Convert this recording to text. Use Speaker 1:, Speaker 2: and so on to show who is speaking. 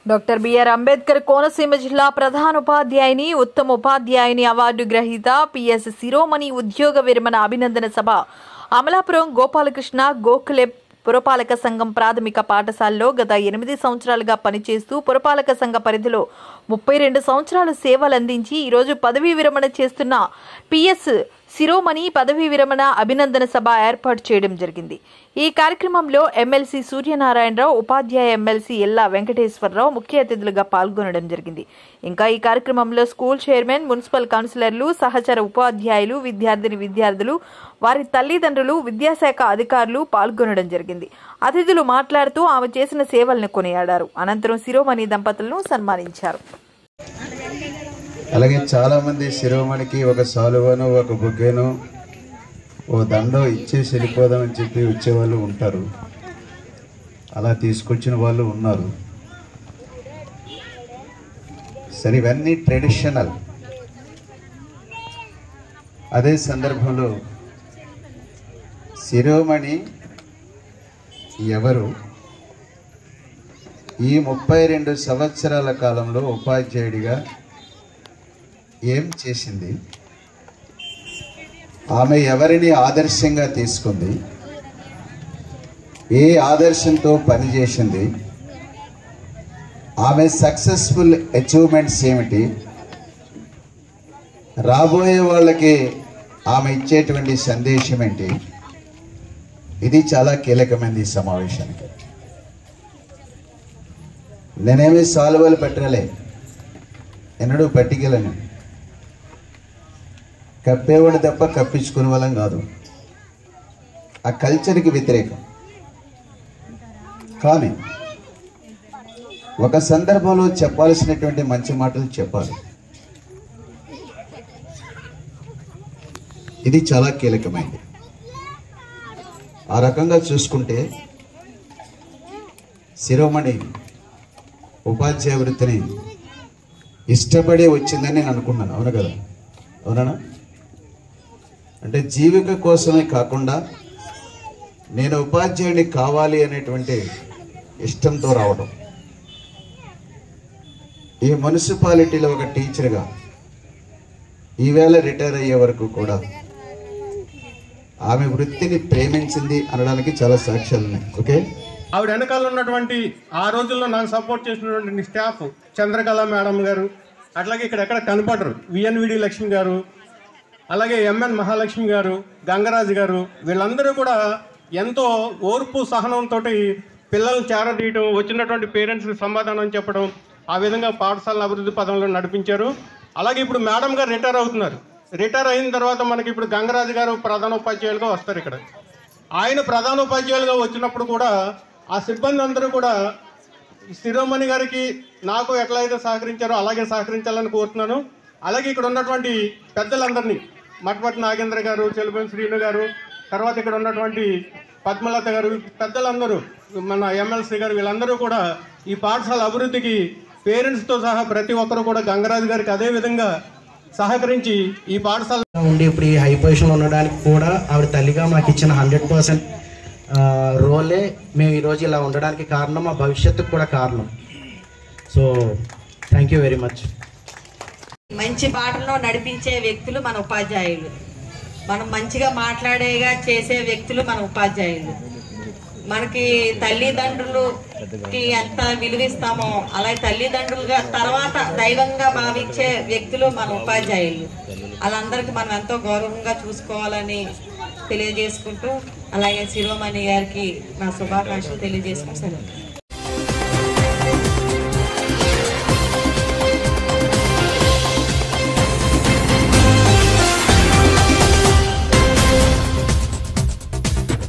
Speaker 1: Doctor BR Ambedkar Konaseema జిల్లా ప్రధాన ఉపాధ్యాయుని ఉత్తమ ఉపాధ్యాయుని అవార్డు గ్రహీత పిఎస్ శిరోమణి ఉద్యోగ విరమణ అభినందన సభ అమలాపురం గోపాలకృష్ణ గోఖలే పురపాలక సంఘం ప్రాథమిక పాఠశాలలో గత ఎనిమిది సంవత్సరాలుగా పనిచేస్తూ పురపాలక సంఘ పరిధిలో ముప్పై రెండు సంవత్సరాలు సేవలు అందించి ఈరోజు పదవీ విరమణ చేస్తున్న పిఎస్ శిరోమణి పదవీ విరమణ అభినందన సభ ఏర్పాటు చేయడం జరిగింది ఈ కార్యక్రమంలో ఎమ్మెల్సీ సూర్యనారాయణరావు ఉపాధ్యాయ ఎమ్మెల్సీ ఎల్లా వెంకటేశ్వరరావు ముఖ్య అతిథులుగా పాల్గొనడం జరిగింది ఇంకా ఈ కార్యక్రమంలో స్కూల్ చైర్మన్ మున్సిపల్ కౌన్సిలర్లు సహచర ఉపాధ్యాయులు విద్యార్థిని విద్యార్థులు వారి తల్లిదండ్రులు విద్యాశాఖ అధికారులు పాల్గొనడం జరిగింది అతిథులు మాట్లాడుతూ ఆమె చేసిన సేవలను కొనియాడారు అనంతరం శిరోమణి దంపతులను సన్మానించారు
Speaker 2: అలాగే చాలా మంది శిరోమణికి ఒక సాలువను ఒక బుగ్గను ఓ దండో ఇచ్చేసి వెళ్ళిపోదామని చెప్పి వచ్చేవాళ్ళు ఉంటారు అలా తీసుకొచ్చిన వాళ్ళు ఉన్నారు సరే ఇవన్నీ ట్రెడిషనల్ అదే సందర్భంలో శిరోమణి ఎవరు ఈ ముప్పై రెండు సంవత్సరాల కాలంలో ఉపాధ్యాయుడిగా ఏం చేసింది ఆమె ఎవరిని ఆదర్శంగా తీసుకుంది ఏ ఆదర్శంతో పనిచేసింది ఆమె సక్సెస్ఫుల్ అచీవ్మెంట్స్ ఏమిటి రాబోయే వాళ్ళకి ఆమె ఇచ్చేటువంటి సందేశం ఏంటి ఇది చాలా కీలకమైనది ఈ సమావేశానికి నేనేమి సాల్వలు పెట్టలే ఎన్నడూ పట్టికలను కప్పేవాడు తప్ప కప్పించుకునే వాళ్ళం కాదు ఆ కల్చర్కి వ్యతిరేకం కానీ ఒక సందర్భంలో చెప్పాల్సినటువంటి మంచి మాటలు చెప్పాలి ఇది చాలా కీలకమైనది ఆ రకంగా చూసుకుంటే శిరోమణి ఉపాధ్యాయ వృత్తిని ఇష్టపడే వచ్చిందని నేను అనుకున్నాను అవును కదా అవునా అంటే జీవిక కోసమే కాకుండా నేను ఉపాధ్యాయుని కావాలి అనేటువంటి ఇష్టంతో రావడం ఈ మున్సిపాలిటీలో ఒక టీచర్గా ఈవేళ రిటైర్ అయ్యే వరకు కూడా ఆమె వృత్తిని ప్రేమించింది అనడానికి చాలా సాక్ష్యాలు ఉన్నాయి ఓకే
Speaker 3: ఆవిడ వెనకాల ఉన్నటువంటి ఆ రోజుల్లో నాకు సపోర్ట్ చేసినటువంటి స్టాఫ్ చంద్రకళ మేడం గారు అట్లాగే ఇక్కడ ఎక్కడ కనపడరు విఎన్విడి లక్ష్మి గారు అలాగే ఎంఎన్ మహాలక్ష్మి గారు గంగరాజు గారు వీళ్ళందరూ కూడా ఎంతో ఓర్పు సహనంతో పిల్లల్ని చేరదీయటం వచ్చినటువంటి పేరెంట్స్కి సమాధానం చెప్పడం ఆ విధంగా పాఠశాల అభివృద్ధి పదంలో నడిపించారు అలాగే ఇప్పుడు మేడం గారు రిటైర్ అవుతున్నారు రిటైర్ అయిన తర్వాత మనకి ఇప్పుడు గంగరాజు గారు ప్రధాన ఉపాధ్యాయులుగా వస్తారు ఇక్కడ ఆయన ప్రధాన ఉపాధ్యాయులుగా వచ్చినప్పుడు కూడా ఆ సిబ్బంది అందరూ కూడా శిరోమణి గారికి నాకు ఎట్లయితే సహకరించారో అలాగే సహకరించాలని కోరుతున్నాను అలాగే ఇక్కడ ఉన్నటువంటి పెద్దలందరినీ మట్పట్టి నాగేంద్ర గారు చెలుపని శ్రీను గారు తర్వాత ఇక్కడ ఉన్నటువంటి పద్మలత గారు పెద్దలందరూ మన ఎమ్మెల్సీ గారు వీళ్ళందరూ కూడా ఈ పాఠశాల అభివృద్ధికి పేరెంట్స్తో సహా ప్రతి ఒక్కరు కూడా గంగరాజు గారికి అదే విధంగా సహకరించి ఈ పాఠశాల
Speaker 4: ఉండి ఇప్పుడు ఈ హై పొజిషన్లో ఉండడానికి కూడా ఆవిడ తల్లిగా మాకు ఇచ్చిన హండ్రెడ్ పర్సెంట్ రోలే మేము ఈరోజు ఇలా ఉండడానికి కారణం మా భవిష్యత్తుకు కూడా కారణం so thank you very much
Speaker 5: మంచి బాటలో నడిపించే వ్యక్తులు మన ఉపాధ్యాయులు మనం మంచిగా మాట్లాడేగా చేసే వ్యక్తులు మన ఉపాధ్యాయులు మనకి తల్లిదండ్రులకి ఎంత విలువిస్తామో అలాగే తల్లిదండ్రులుగా తర్వాత దైవంగా భావించే వ్యక్తులు మన ఉపాధ్యాయులు వాళ్ళందరికీ మనం ఎంతో గౌరవంగా చూసుకోవాలని తెలియజేసుకుంటూ అలాగే శిరోమణి గారికి నా శుభాకాంక్షలు తెలియజేసుకుంటూ సెలవు.